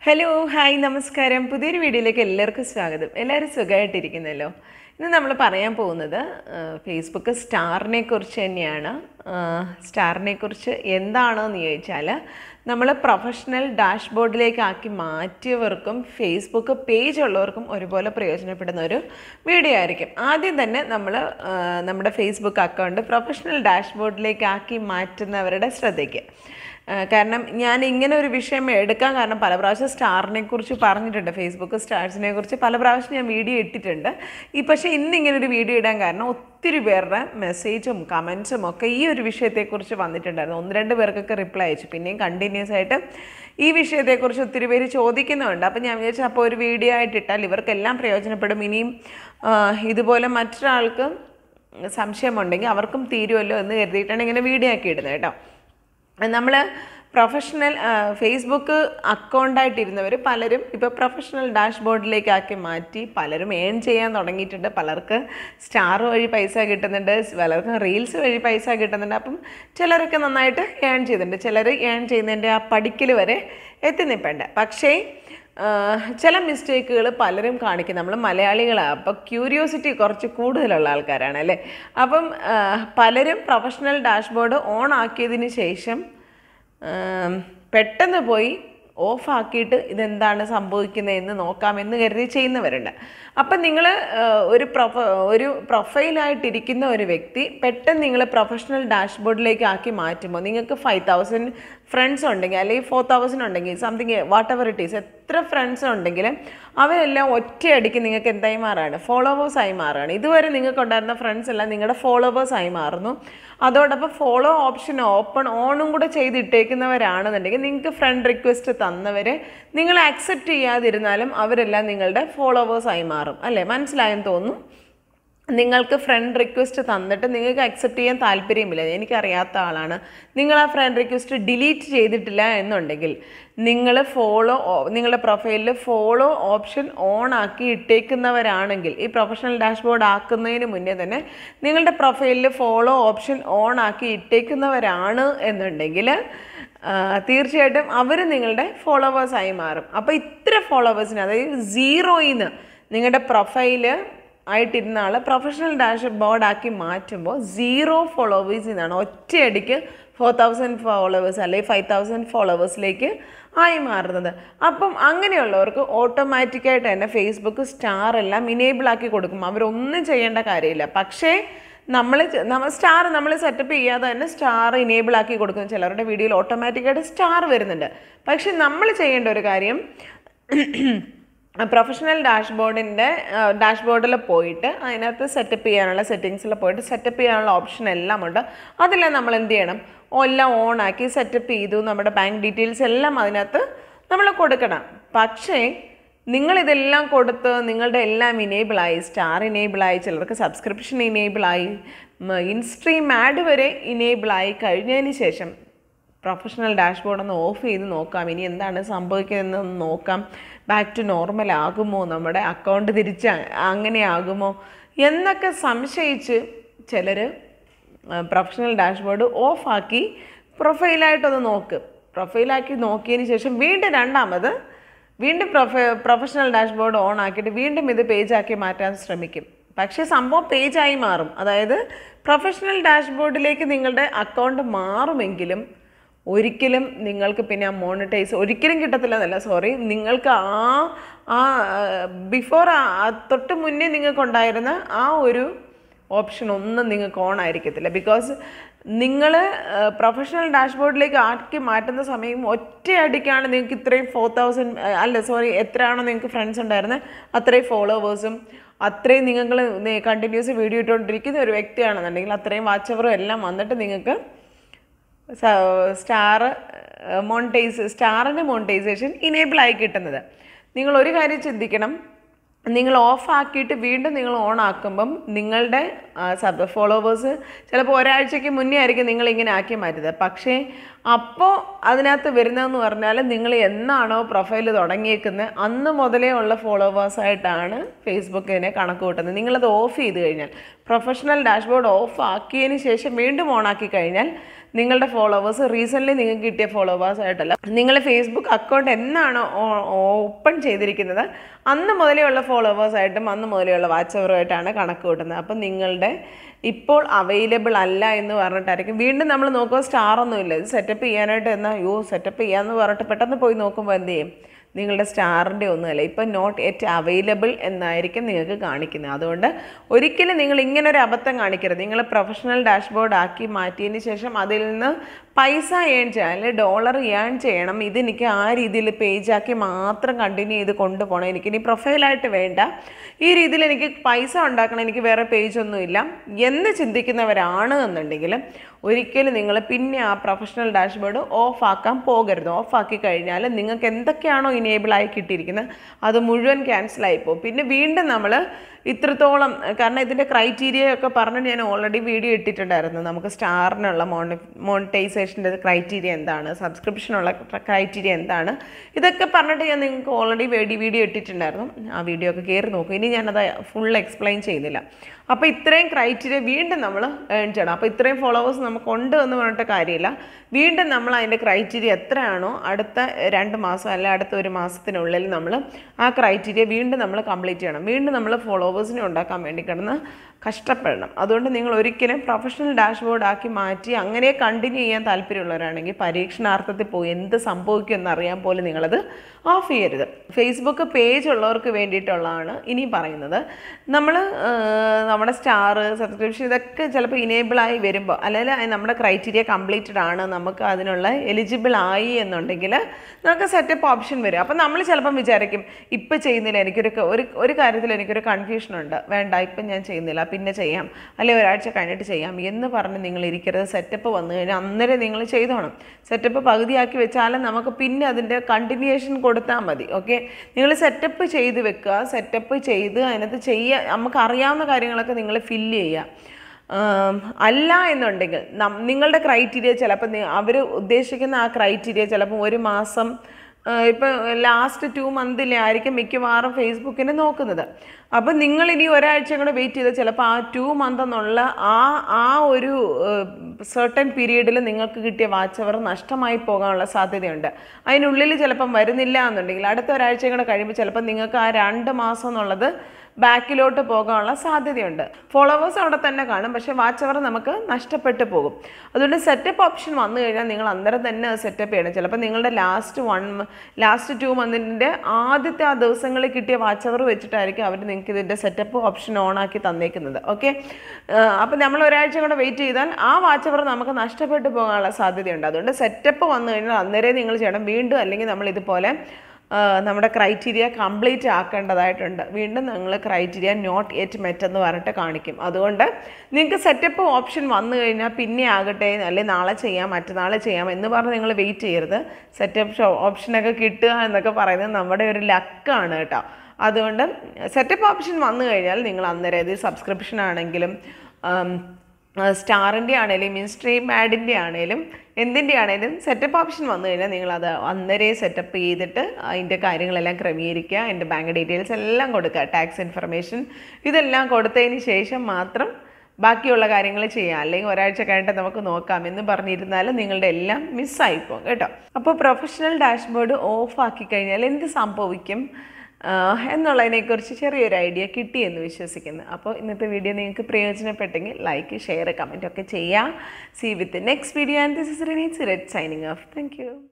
hello hi നമസ്കാരം പുതിയൊരു വീഡിയോയിലേക്ക് എല്ലാവർക്കും സ്വാഗതം എല്ലാവരും സുഖമായിട്ടിരിക്കുന്നല്ലോ ഇന്ന് നമ്മൾ പറയാൻ പോകുന്നത് ആ, ഫേസ്ബുക്ക് സ്റ്റാറിനെ കുറിച്ച് തന്നെയാണ് ആ, സ്റ്റാറിനെ കുറിച്ച് എന്താണെന്ന് ചോദിച്ചാൽ നമ്മൾ പ്രൊഫഷണൽ ഡാഷ്ബോർഡിലേക്ക് ആക്കി മാറ്റിയവർക്കും ഫേസ്ബുക്ക് പേജ് ഉള്ളവർക്കും ഒരുപോലെ പ്രയോജനപ്പെടുന്ന ഒരു വീഡിയോ ആയിരിക്കും ആദ്യം തന്നെ നമ്മൾ നമ്മുടെ ഫേസ്ബുക്ക് അക്കൗണ്ട് പ്രൊഫഷണൽ ഡാഷ്ബോർഡിലേക്ക് ആക്കി മാറ്റുന്നവരുടെ ശ്രദ്ധയ്ക്ക് ആ, കാരണം ഞാൻ ഇങ്ങനെ ഒരു വിഷയം എടുക്കാൻ കാരണം പല പ്രാവശ്യം സ്റ്റാറിനെ കുറിച്ച് പറഞ്ഞിട്ടുണ്ട് ഫേസ്ബുക്ക് സ്റ്റാർസിനെ കുറിച്ച് പല പ്രാവശ്യം ഞാൻ വീഡിയോ ഇട്ടിട്ടുണ്ട് ഈ പക്ഷേ ഇന്ന് ഇങ്ങനെ ഒരു വീഡിയോ ഇടാൻ കാരണം ഒത്തിരി പേരുടെ മെസ്സേജും കമൻസും ഒക്കെ ഈ ഒരു വിഷയത്തെക്കുറിച്ച് വന്നിട്ടുണ്ടായിരുന്നു ഒന്ന് രണ്ട് പേർക്കൊക്കെ റിപ്ലൈ അയച്ചു പിന്നെയും കണ്ടിന്യൂസ് ആയിട്ട് ഈ വിഷയത്തെക്കുറിച്ച് ഒത്തിരി പേര് ചോദിക്കുന്നുണ്ട് അപ്പം ഞാൻ വിചാരിച്ചു അപ്പോൾ ഒരു വീഡിയോ ആയിട്ട് ഇട്ടാൽ ഇവർക്കെല്ലാം പ്രയോജനപ്പെടും ഇനിയും ആ, ഇതുപോലെ മറ്റൊരാൾക്ക് സംശയമുണ്ടെങ്കിൽ അവർക്കും തീരുമല്ലോ എന്ന് കരുതിയിട്ടാണ് ഇങ്ങനെ വീഡിയോ ആക്കി ഇടുന്നത് കേട്ടോ നമ്മൾ പ്രൊഫഷണൽ ഫേസ്ബുക്ക് അക്കൗണ്ടായിട്ടിരുന്നവർ പലരും ഇപ്പോൾ പ്രൊഫഷണൽ ഡാഷ്ബോർഡിലേക്ക് ആക്കി മാറ്റി പലരും ഏൺ ചെയ്യാൻ തുടങ്ങിയിട്ടുണ്ട് പലർക്ക് സ്റ്റാർ വഴി പൈസ കിട്ടുന്നുണ്ട് പലർക്കും റീൽസ് വഴി പൈസ കിട്ടുന്നുണ്ട് അപ്പം ചിലരൊക്കെ നന്നായിട്ട് ഏൺ ചെയ്യുന്നുണ്ട് ചിലർ ഏൺ ചെയ്യുന്നതിൻ്റെ ആ പഠിക്കൽ വരെ എത്തി നിൽപ്പുണ്ട് പക്ഷേ ആഹ് ചില മിസ്റ്റേക്കുകൾ പലരും കാണിക്കും നമ്മൾ മലയാളികളാണ് അപ്പോൾ ക്യൂരിയോസിറ്റി കുറച്ച് കൂടുതലുള്ള ആൾക്കാരാണ് അല്ലേ അപ്പം ആഹ് പലരും പ്രൊഫഷണൽ ഡാഷ്ബോർഡ് ഓൺ ആക്കിയതിന് ശേഷം ആം, പെട്ടെന്ന് പോയി ഓഫ് ആക്കിയിട്ട് ഇതെന്താണ് സംഭവിക്കുന്നതെന്ന് നോക്കാമെന്ന് കരുതി ചെയ്യുന്നവരുണ്ട് അപ്പം നിങ്ങൾ ഒരു പ്രൊഫ ഒരു പ്രൊഫൈലായിട്ടിരിക്കുന്ന ഒരു വ്യക്തി പെട്ടെന്ന് നിങ്ങൾ പ്രൊഫഷണൽ ഡാഷ്ബോർഡിലേക്ക് ആക്കി മാറ്റുമ്പോൾ നിങ്ങൾക്ക് ഫൈവ് തൗസൻഡ് ഫ്രണ്ട്സ് ഉണ്ടെങ്കിൽ അല്ലെങ്കിൽ ഫോർ തൗസൻഡ് ഉണ്ടെങ്കിൽ something whatever it is എത്ര ഫ്രണ്ട്സ് ഉണ്ടെങ്കിലും അവരെല്ലാം ഒറ്റയടിക്ക് നിങ്ങൾക്ക് എന്തായി മാറാണ് ഫോളോവേഴ്സ് ആയി മാറുകയാണ് ഇതുവരെ നിങ്ങൾക്ക് ഉണ്ടായിരുന്ന ഫ്രണ്ട്സ് എല്ലാം നിങ്ങളുടെ ഫോളോവേഴ്സ് ആയി മാറുന്നു അതോടൊപ്പം ഫോളോ ഓപ്ഷൻ ഓപ്പൺ ഓണും കൂടെ ചെയ്തിട്ടേക്കുന്നവരാണെന്നുണ്ടെങ്കിൽ നിങ്ങൾക്ക് ഫ്രണ്ട് റിക്വസ്റ്റ് തന്നവരെ നിങ്ങൾ ആക്സെപ്റ്റ് ചെയ്യാതിരുന്നാലും അവരെല്ലാം നിങ്ങളുടെ ഫോളോവേഴ്സ് ആയി മാറും അല്ലേ മനസ്സിലായെന്ന് തോന്നുന്നു നിങ്ങൾക്ക് ഫ്രണ്ട് റിക്വസ്റ്റ് തന്നിട്ട് നിങ്ങൾക്ക് അക്സെപ്റ്റ് ചെയ്യാൻ താല്പര്യമില്ല എനിക്കറിയാത്ത ആളാണ് നിങ്ങൾ ആ ഫ്രണ്ട് റിക്വസ്റ്റ് ഡിലീറ്റ് ചെയ്തിട്ടില്ല എന്നുണ്ടെങ്കിൽ നിങ്ങൾ ഫോളോ നിങ്ങളുടെ പ്രൊഫൈലിൽ ഫോളോ ഓപ്ഷൻ ഓൺ ആക്കി ഇട്ടേക്കുന്നവരാണെങ്കിൽ ഈ പ്രൊഫഷണൽ ഡാഷ്ബോർഡ് ആക്കുന്നതിന് മുന്നേ തന്നെ നിങ്ങളുടെ പ്രൊഫൈലിൽ ഫോളോ ഓപ്ഷൻ ഓൺ ആക്കി ഇട്ടേക്കുന്നവരാണ് എന്നുണ്ടെങ്കിൽ ആ, തീർച്ചയായിട്ടും അവർ നിങ്ങളുടെ ഫോളോവേഴ്സായി മാറും അപ്പോൾ ഇത്ര ഫോളോവേഴ്സിന് അതായത് സീറോയിൽ നിന്ന് നിങ്ങളുടെ പ്രൊഫൈല് ആയിട്ടിരുന്ന ആൾ പ്രൊഫഷണൽ ഡാഷ് ബോർഡാക്കി മാറ്റുമ്പോൾ സീറോ ഫോളോവേഴ്സിൽ നിന്നാണ് ഒറ്റയടിക്ക് ഫോർ തൗസൻഡ് ഫോളോവേഴ്സ് അല്ലെങ്കിൽ ഫൈവ് തൗസൻഡ് ഫോളോവേഴ്സിലേക്ക് ആയി മാറുന്നത് അപ്പം അങ്ങനെയുള്ളവർക്ക് ഓട്ടോമാറ്റിക്കായിട്ട് തന്നെ ഫേസ്ബുക്ക് സ്റ്റാർ എല്ലാം ഇനേബിൾ ആക്കി കൊടുക്കും അവരൊന്നും ചെയ്യേണ്ട കാര്യമില്ല പക്ഷേ നമ്മൾ നമ്മൾ സ്റ്റാർ നമ്മൾ സെറ്റപ്പ് ചെയ്യാതെ തന്നെ സ്റ്റാർ ഇനേബിൾ ആക്കി കൊടുക്കും ചിലരുടെ വീഡിയോയിൽ ഓട്ടോമാറ്റിക്കായിട്ട് സ്റ്റാർ വരുന്നുണ്ട് പക്ഷെ നമ്മൾ ചെയ്യേണ്ട ഒരു കാര്യം പ്രൊഫഷണൽ ഡാഷ്ബോർഡിൻ്റെ ഡാഷ്ബോർഡിൽ പോയിട്ട് അതിനകത്ത് സെറ്റപ്പ് ചെയ്യാനുള്ള സെറ്റിങ്സിൽ പോയിട്ട് സെറ്റപ്പ് ചെയ്യാനുള്ള ഓപ്ഷൻ എല്ലാം ഉണ്ട് അതെല്ലാം നമ്മൾ എന്ത് ചെയ്യണം എല്ലാം ഓൺ ആക്കി സെറ്റപ്പ് ചെയ്തു നമ്മുടെ ബാങ്ക് ഡീറ്റെയിൽസ് എല്ലാം അതിനകത്ത് നമ്മൾ കൊടുക്കണം പക്ഷേ നിങ്ങളിതെല്ലാം കൊടുത്ത് നിങ്ങളുടെ എല്ലാം ഇനേബിളായി സ്റ്റാർ ഇനേബിളായി ചിലർക്ക് സബ്സ്ക്രിപ്ഷൻ ഇനേബിളായി ഇൻസ്ട്രീം ആഡ് വരെ ഇനേബിളായി കഴിഞ്ഞതിന് ശേഷം പ്രൊഫഷണൽ ഡാഷ്ബോർഡ് ഒന്ന് ഓഫ് ചെയ്ത് നോക്കാം ഇനി എന്താണ് സംഭവിക്കുന്നതെന്ന് നോക്കാം ബാക്ക് ടു നോർമൽ ആകുമോ നമ്മുടെ അക്കൗണ്ട് തിരിച്ച് അങ്ങനെ ആകുമോ എന്നൊക്കെ സംശയിച്ച് ചിലർ പ്രൊഫഷണൽ ഡാഷ്ബോർഡ് ഓഫാക്കി പ്രൊഫൈലായിട്ടൊന്ന് നോക്ക് പ്രൊഫൈലാക്കി നോക്കിയതിന് ശേഷം വീണ്ടും രണ്ടാമത് വീണ്ടും പ്രൊഫ പ്രൊഫഷണൽ ഡാഷ്ബോർഡ് ഓൺ ആക്കിയിട്ട് വീണ്ടും ഇത് പേജാക്കി മാറ്റാൻ ശ്രമിക്കും പക്ഷേ സംഭവം പേജായി മാറും അതായത് പ്രൊഫഷണൽ ഡാഷ്ബോർഡിലേക്ക് നിങ്ങളുടെ അക്കൗണ്ട് മാറുമെങ്കിലും ഒരിക്കലും നിങ്ങൾക്ക് പിന്നെ ആ മോണിറ്റൈസ് ഒരിക്കലും കിട്ടത്തില്ലെന്നല്ല സോറി നിങ്ങൾക്ക് ആ ആ ബിഫോർ തൊട്ട് മുന്നേ നിങ്ങൾക്കുണ്ടായിരുന്ന ആ ഒരു ഓപ്ഷൻ ഒന്നും നിങ്ങൾക്ക് ഓൺ ആയിരിക്കത്തില്ല ബിക്കോസ് നിങ്ങൾ പ്രൊഫഷണൽ ഡാഷ്ബോർഡിലേക്ക് ആക്കി മാറ്റുന്ന സമയം ഒറ്റയടിക്കാണ് നിങ്ങൾക്ക് ഇത്രയും ഫോർ തൗസൻഡ് അല്ല സോറി എത്രയാണോ നിങ്ങൾക്ക് ഫ്രണ്ട്സ് ഉണ്ടായിരുന്നത് അത്രയും ഫോളോവേഴ്സും അത്രയും നിങ്ങൾ കണ്ടിന്യൂസ് വീഡിയോ ഇട്ടുകൊണ്ടിരിക്കുന്ന ഒരു വ്യക്തിയാണെന്നുണ്ടെങ്കിൽ അത്രയും വാച്ച് അവറും എല്ലാം വന്നിട്ട് നിങ്ങൾക്ക് സ്റ്റാർ മോണിറ്റൈസ് സ്റ്റാറിൻ്റെ മോണിറ്റൈസേഷൻ ഇനേബിൾ ആയി കിട്ടുന്നത് നിങ്ങൾ ഒരു കാര്യം ചിന്തിക്കണം നിങ്ങൾ ഓഫ് ആക്കിയിട്ട് വീണ്ടും നിങ്ങൾ ഓൺ ആക്കുമ്പം നിങ്ങളുടെ സബ് ഫോളോവേഴ്സ് ചിലപ്പോൾ ഒരാഴ്ചയ്ക്ക് മുന്നേ ആയിരിക്കും നിങ്ങൾ ഇങ്ങനെ ആക്കി മാറ്റുന്നത് പക്ഷേ അപ്പോൾ അതിനകത്ത് വരുന്നതെന്ന് പറഞ്ഞാൽ നിങ്ങൾ എന്നാണോ പ്രൊഫൈൽ തുടങ്ങിയേക്കുന്നത് അന്ന് മുതലേ ഉള്ള ഫോളോവേഴ്സായിട്ടാണ് ഫേസ്ബുക്ക് ഇതിനെ കണക്ക് കൂട്ടുന്നത് നിങ്ങളത് ഓഫ് ചെയ്ത് കഴിഞ്ഞാൽ പ്രൊഫഷണൽ ഡാഷ്ബോർഡ് ഓഫ് ആക്കിയതിന് ശേഷം വീണ്ടും ഓൺ ആക്കി കഴിഞ്ഞാൽ നിങ്ങളുടെ ഫോളോവേഴ്സ് റീസെൻ്റ്ലി നിങ്ങൾക്ക് കിട്ടിയ ഫോളോവേഴ്സ് ആയിട്ടല്ല നിങ്ങൾ ഫേസ്ബുക്ക് അക്കൗണ്ട് എന്നാണ് ഓപ്പൺ ചെയ്തിരിക്കുന്നത് അന്ന് മുതലേ ഉള്ള ഫോളോവേഴ്സ് ആയിട്ടും അന്ന് മുതലേ ഉള്ള വാച്ച് അവറുമായിട്ടാണ് കണക്ക് കൂട്ടുന്നത് അപ്പം നിങ്ങളുടെ ഇപ്പോൾ അവൈലബിൾ അല്ല എന്ന് പറഞ്ഞിട്ടായിരിക്കും വീണ്ടും നമ്മൾ നോക്കുമ്പോൾ സ്റ്റാർ ഒന്നുമില്ല ഇത് സെറ്റപ്പ് ചെയ്യാനായിട്ട് എന്നാൽ അയ്യോ സെറ്റപ്പ് ചെയ്യാമെന്ന് പറഞ്ഞിട്ട് പെട്ടെന്ന് പോയി നോക്കുമ്പോൾ എന്ത് ചെയ്യും നിങ്ങളുടെ സ്റ്റാറിൻ്റെ ഒന്നുമല്ല ഇപ്പം നോട്ട് എറ്റ് അവൈലബിൾ എന്നായിരിക്കും നിങ്ങൾക്ക് കാണിക്കുന്നത് അതുകൊണ്ട് ഒരിക്കലും നിങ്ങൾ ഇങ്ങനെ ഒരു അബദ്ധം കാണിക്കരുത് നിങ്ങൾ പ്രൊഫഷണൽ ഡാഷ്ബോർഡ് ആക്കി മാറ്റിയതിന് ശേഷം അതിൽ നിന്ന് പൈസ ഏൺ ചെയ്യാൻ അല്ലെങ്കിൽ ഡോളർ ഏൺ ചെയ്യണം ഇതെനിക്ക് ആ രീതിയിൽ പേജാക്കി മാത്രം കണ്ടിന്യൂ ചെയ്ത് കൊണ്ടുപോകണം എനിക്ക് ഇനി പ്രൊഫൈലായിട്ട് വേണ്ട ഈ രീതിയിൽ എനിക്ക് പൈസ ഉണ്ടാക്കണം എനിക്ക് വേറെ പേജൊന്നുമില്ല എന്ന് ചിന്തിക്കുന്നവരാണ് എന്നുണ്ടെങ്കിൽ ഒരിക്കലും നിങ്ങൾ പിന്നെ ആ പ്രൊഫഷണൽ ഡാഷ്ബോർഡ് ഓഫ് ആക്കാൻ പോകരുത് ഓഫ് ആക്കി കഴിഞ്ഞാൽ നിങ്ങൾക്ക് എന്തൊക്കെയാണോ ഇനേബിൾ ആയി കിട്ടിയിരിക്കുന്നത് അത് മുഴുവൻ ക്യാൻസലായി പോകും പിന്നെ വീണ്ടും നമ്മൾ ഇത്രത്തോളം കാരണം ഇതിൻ്റെ ക്രൈറ്റീരിയ ഒക്കെ പറഞ്ഞിട്ട് ഞാൻ ഓൾറെഡി വീഡിയോ ഇട്ടിട്ടുണ്ടായിരുന്നു നമുക്ക് സ്റ്റാറിനുള്ള മോണി മോണിറ്റൈസേഷൻ്റെ ക്രൈറ്റീരിയ എന്താണ് സബ്സ്ക്രിപ്ഷനുള്ള ക്രൈറ്റീരിയ എന്താണ് ഇതൊക്കെ പറഞ്ഞിട്ട് ഞാൻ നിങ്ങൾക്ക് ഓൾറെഡി വേടി വീഡിയോ ഇട്ടിട്ടുണ്ടായിരുന്നു ആ വീഡിയോ ഒക്കെ കയറി നോക്കും ഇനി ഞാനത് ഫുൾ എക്സ്പ്ലെയിൻ ചെയ്യുന്നില്ല അപ്പോൾ ഇത്രയും ക്രൈറ്റീരിയ വീണ്ടും നമ്മൾ ഏൺ ചെയ്യണം അപ്പോൾ ഇത്രയും ഫോളോവേഴ്സ് നമുക്ക് ഉണ്ട് എന്ന് പറഞ്ഞിട്ട് കാര്യമില്ല വീണ്ടും നമ്മൾ അതിൻ്റെ ക്രൈറ്റീരിയ എത്രയാണോ അടുത്ത രണ്ട് മാസം അല്ല അടുത്ത ഒരു മാസത്തിനുള്ളിൽ നമ്മൾ ആ ക്രൈറ്റീരിയ വീണ്ടും നമ്മൾ കംപ്ലീറ്റ് ചെയ്യണം വീണ്ടും നമ്മൾ ഫോളോവേഴ്സിനെ ഉണ്ടാക്കാൻ വേണ്ടി കിടന്ന് കഷ്ടപ്പെടണം അതുകൊണ്ട് നിങ്ങൾ ഒരിക്കലും പ്രൊഫഷണൽ ഡാഷ്ബോർഡ് ആക്കി മാറ്റി അങ്ങനെ കണ്ടിന്യൂ ചെയ്യാൻ താല്പര്യമുള്ളവരാണെങ്കിൽ പരീക്ഷണാർത്ഥത്തിൽ പോയി എന്ത് സംഭവിക്കും എന്നറിയാൻ പോലും നിങ്ങളത് ഓഫ് ചെയ്യരുത് ഫേസ്ബുക്ക് പേജ് ഉള്ളവർക്ക് വേണ്ടിയിട്ടുള്ളതാണ് ഇനി പറയുന്നത് നമ്മൾ നമ്മുടെ സ്റ്റാർ സബ്സ്ക്രിപ്ഷൻ ഇതൊക്കെ ചിലപ്പോൾ ഇനേബിൾ ആയി വരുമ്പോൾ അല്ലെങ്കിൽ നമ്മുടെ ക്രൈറ്റീരിയ കംപ്ലീറ്റഡ് ആണ് നമുക്ക് അതിനുള്ള എലിജിബിൾ ആയി എന്നുണ്ടെങ്കിൽ നമുക്ക് സെറ്റപ്പ് ഓപ്ഷൻ വരും അപ്പം നമ്മൾ ചിലപ്പം വിചാരിക്കും ഇപ്പം ചെയ്യുന്നില്ല എനിക്കൊരു ഒരു ഒരു കാര്യത്തിൽ എനിക്കൊരു കൺഫ്യൂഷൻ ഉണ്ട് വേണ്ട ഇപ്പം ഞാൻ ചെയ്യുന്നില്ല പിന്നെ ചെയ്യാം അല്ലെങ്കിൽ ഒരാഴ്ച കഴിഞ്ഞിട്ട് ചെയ്യാം എന്ന് പറഞ്ഞ് നിങ്ങൾ ഇരിക്കരുത് സെറ്റപ്പ് വന്നു കഴിഞ്ഞാൽ അന്നേരം നിങ്ങൾ ചെയ്തോണം സെറ്റപ്പ് പകുതിയാക്കി വെച്ചാലും നമുക്ക് പിന്നെ അതിൻ്റെ കണ്ടിന്യൂഷൻ കൊടുത്താൽ മതി ഓക്കെ നിങ്ങൾ സെറ്റപ്പ് ചെയ്ത് വെക്കുക സെറ്റപ്പ് ചെയ്ത് അതിനകത്ത് ചെയ്യുക നമുക്ക് അറിയാവുന്ന കാര്യങ്ങളൊക്കെ നിങ്ങൾ ഫില്ല് ചെയ്യുക അല്ല എന്നുണ്ടെങ്കിൽ നിങ്ങളുടെ ക്രൈറ്റീരിയ ചിലപ്പോൾ അവർ ഉദ്ദേശിക്കുന്ന ആ ക്രൈറ്റീരിയ ചിലപ്പോൾ ഒരു മാസം ഇപ്പം ലാസ്റ്റ് ടു മന്തിലെ ആയിരിക്കും മിക്കവാറും ഫേസ്ബുക്കിനെ നോക്കുന്നത് അപ്പം നിങ്ങൾ ഇനി ഒരാഴ്ച കൂടെ വെയിറ്റ് ചെയ്താൽ ചിലപ്പോൾ ആ ടു മന്ത് എന്നുള്ള ആ ആ ഒരു സർട്ടൻ പീരീഡിൽ നിങ്ങൾക്ക് കിട്ടിയ വാച്ച് അവർ നഷ്ടമായി പോകാനുള്ള സാധ്യതയുണ്ട് അതിനുള്ളിൽ ചിലപ്പം വരുന്നില്ല എന്നുണ്ടെങ്കിൽ അടുത്ത ഒരാഴ്ച കൂടെ കഴിയുമ്പോൾ ചിലപ്പോൾ നിങ്ങൾക്ക് ആ രണ്ട് മാസം എന്നുള്ളത് ബാക്കിലോട്ട് പോകാനുള്ള സാധ്യതയുണ്ട് ഫോളോവേഴ്സ് അവിടെ തന്നെ കാണും പക്ഷേ വാച്ച് അവർ നമുക്ക് നഷ്ടപ്പെട്ടു പോകും അതുകൊണ്ട് സെറ്റപ്പ് ഓപ്ഷൻ വന്നു കഴിഞ്ഞാൽ നിങ്ങൾ അന്നേരം തന്നെ സെറ്റപ്പ് ചെയ്യണം ചിലപ്പോൾ നിങ്ങളുടെ ലാസ്റ്റ് വൺ ലാസ്റ്റ് ടു മന്തിൻ്റെ ആദ്യത്തെ ആ ദിവസങ്ങളിൽ കിട്ടിയ വാച്ച് അവർ വെച്ചിട്ടായിരിക്കും അവർ നിങ്ങൾക്ക് ഇതിൻ്റെ സെറ്റപ്പ് ഓപ്ഷൻ ഓൺ ആക്കി തന്നേക്കുന്നത് ഓക്കെ അപ്പോൾ നമ്മൾ ഒരാഴ്ച കൂടെ വെയിറ്റ് ചെയ്താൽ ആ വാച്ച് അവർ നമുക്ക് നഷ്ടപ്പെട്ടു പോകാനുള്ള സാധ്യതയുണ്ട് അതുകൊണ്ട് സെറ്റപ്പ് വന്നു കഴിഞ്ഞാൽ അന്നേരം നിങ്ങൾ ചെയ്യണം വീണ്ടും അല്ലെങ്കിൽ നമ്മൾ ഇതുപോലെ നമ്മുടെ ക്രൈറ്റീരിയ കംപ്ലീറ്റ് ആക്കേണ്ടതായിട്ടുണ്ട് വീണ്ടും നിങ്ങൾ ക്രൈറ്റീരിയ നോട്ട് എറ്റ് മെറ്റ് എന്ന് പറഞ്ഞിട്ട് കാണിക്കും അതുകൊണ്ട് നിങ്ങൾക്ക് സെറ്റപ്പ് ഓപ്ഷൻ വന്നു കഴിഞ്ഞാൽ പിന്നെ ആകട്ടെ അല്ലെങ്കിൽ നാളെ ചെയ്യാം മറ്റന്നാൾ ചെയ്യാം എന്ന് പറഞ്ഞ് നിങ്ങൾ വെയിറ്റ് ചെയ്യരുത് സെറ്റപ്പ് ഓപ്ഷനൊക്കെ കിട്ടുക എന്നൊക്കെ പറയുന്നത് നമ്മുടെ ഒരു ലക്കാണ് കേട്ടോ അതുകൊണ്ട് സെറ്റപ്പ് ഓപ്ഷൻ വന്നു കഴിഞ്ഞാൽ നിങ്ങൾ അന്നേരം ഇത് സബ്സ്ക്രിപ്ഷൻ ആണെങ്കിലും സ്റ്റാറിൻ്റെ ആണെങ്കിലും ഇൻസ്ട്രീം ആഡിൻ്റെ ആണെങ്കിലും എന്തിൻ്റെ ആണെങ്കിലും സെറ്റപ്പ് ഓപ്ഷൻ വന്നു കഴിഞ്ഞാൽ നിങ്ങളത് അന്നേരെ സെറ്റപ്പ് ചെയ്തിട്ട് അതിൻ്റെ കാര്യങ്ങളെല്ലാം ക്രമീകരിക്കുക അതിൻ്റെ ബാങ്ക് ഡീറ്റെയിൽസ് എല്ലാം കൊടുക്കുക ടാക്സ് ഇൻഫർമേഷൻ ഇതെല്ലാം കൊടുത്തതിന് ശേഷം മാത്രം ബാക്കിയുള്ള കാര്യങ്ങൾ ചെയ്യാം അല്ലെങ്കിൽ ഒരാഴ്ച കഴിഞ്ഞിട്ട് നമുക്ക് നോക്കാം എന്ന് പറഞ്ഞിരുന്നാൽ നിങ്ങളുടെ എല്ലാം മിസ്സായിപ്പോകും കേട്ടോ അപ്പോൾ പ്രൊഫഷണൽ ഡാഷ്ബോർഡ് ഓഫ് ആക്കി കഴിഞ്ഞാൽ എന്ത് സംഭവിക്കും എന്നുള്ളതിനെക്കുറിച്ച് ചെറിയൊരു ഐഡിയ കിട്ടിയെന്ന് വിശ്വസിക്കുന്നു അപ്പോൾ ഇന്നത്തെ വീഡിയോ നിങ്ങൾക്ക് പ്രയോജനപ്പെട്ടെങ്കിൽ ലൈക്ക് ഷെയർ കമൻറ്റ് ഒക്കെ ചെയ്യാം see with next video and this is റിനീറ്റ് സിററ്റ് സൈനിങ് ഓഫ് താങ്ക്